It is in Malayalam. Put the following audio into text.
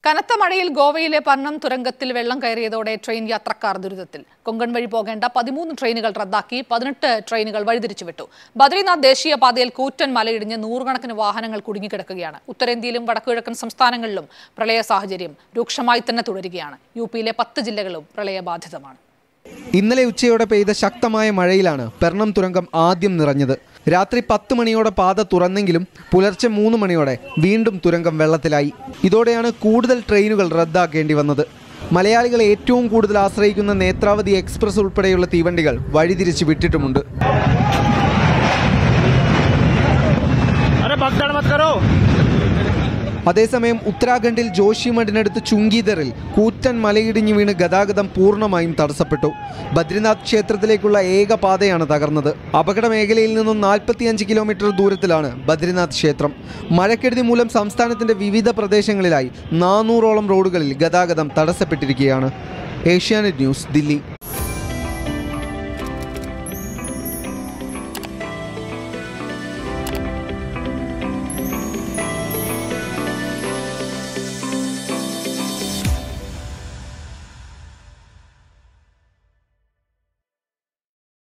കനത്ത മഴയിൽ ഗോവയിലെ പന്നം തുരങ്കത്തിൽ വെള്ളം കയറിയതോടെ ട്രെയിൻ യാത്രക്കാർ ദുരിതത്തിൽ കൊങ്കൺ വഴി പോകേണ്ട പതിമൂന്ന് ട്രെയിനുകൾ റദ്ദാക്കി പതിനെട്ട് ട്രെയിനുകൾ വഴിതിരിച്ചുവിട്ടു ബദ്രിനാഥ് ദേശീയപാതയിൽ കൂറ്റൻ മലയിടിഞ്ഞ് നൂറുകണക്കിന് വാഹനങ്ങൾ കുടുങ്ങിക്കിടക്കുകയാണ് ഉത്തരേന്ത്യയിലും വടക്കുകിഴക്കൻ സംസ്ഥാനങ്ങളിലും പ്രളയ സാഹചര്യം രൂക്ഷമായി തന്നെ തുടരുകയാണ് യു പിയിലെ പത്ത് ജില്ലകളും പ്രളയബാധിതമാണ് ഇന്നലെ ഉച്ചയോടെ പെയ്ത ശക്തമായ മഴയിലാണ് പെർണം തുരങ്കം ആദ്യം നിറഞ്ഞത് രാത്രി പത്ത് മണിയോടെ പാത തുറന്നെങ്കിലും പുലർച്ചെ മൂന്ന് മണിയോടെ വീണ്ടും തുരങ്കം വെള്ളത്തിലായി ഇതോടെയാണ് കൂടുതൽ ട്രെയിനുകൾ റദ്ദാക്കേണ്ടി വന്നത് മലയാളികൾ ഏറ്റവും കൂടുതൽ ആശ്രയിക്കുന്ന നേത്രാവതി എക്സ്പ്രസ് ഉൾപ്പെടെയുള്ള തീവണ്ടികൾ വഴിതിരിച്ച് വിട്ടിട്ടുമുണ്ട് अरे भगदड़ मत करो അതേസമയം ഉത്തരാഖണ്ഡിൽ ജോഷിമഠിനടുത്ത് ചുങ്കീദറിൽ കൂറ്റൻ മലയിടിഞ്ഞു വീണ് ഗതാഗതം പൂർണ്ണമായും തടസ്സപ്പെട്ടു ബദ്രിനാഥ് ക്ഷേത്രത്തിലേക്കുള്ള ഏക പാതയാണ് തകർന്നത് അപകട മേഖലയിൽ നിന്നും നാൽപ്പത്തിയഞ്ച് കിലോമീറ്റർ ദൂരത്തിലാണ് ബദ്രിനാഥ് ക്ഷേത്രം മഴക്കെടുതി മൂലം സംസ്ഥാനത്തിന്റെ വിവിധ പ്രദേശങ്ങളിലായി നാനൂറോളം റോഡുകളിൽ ഗതാഗതം തടസ്സപ്പെട്ടിരിക്കുകയാണ് ഏഷ്യാനെറ്റ് ന്യൂസ് ദില്ലി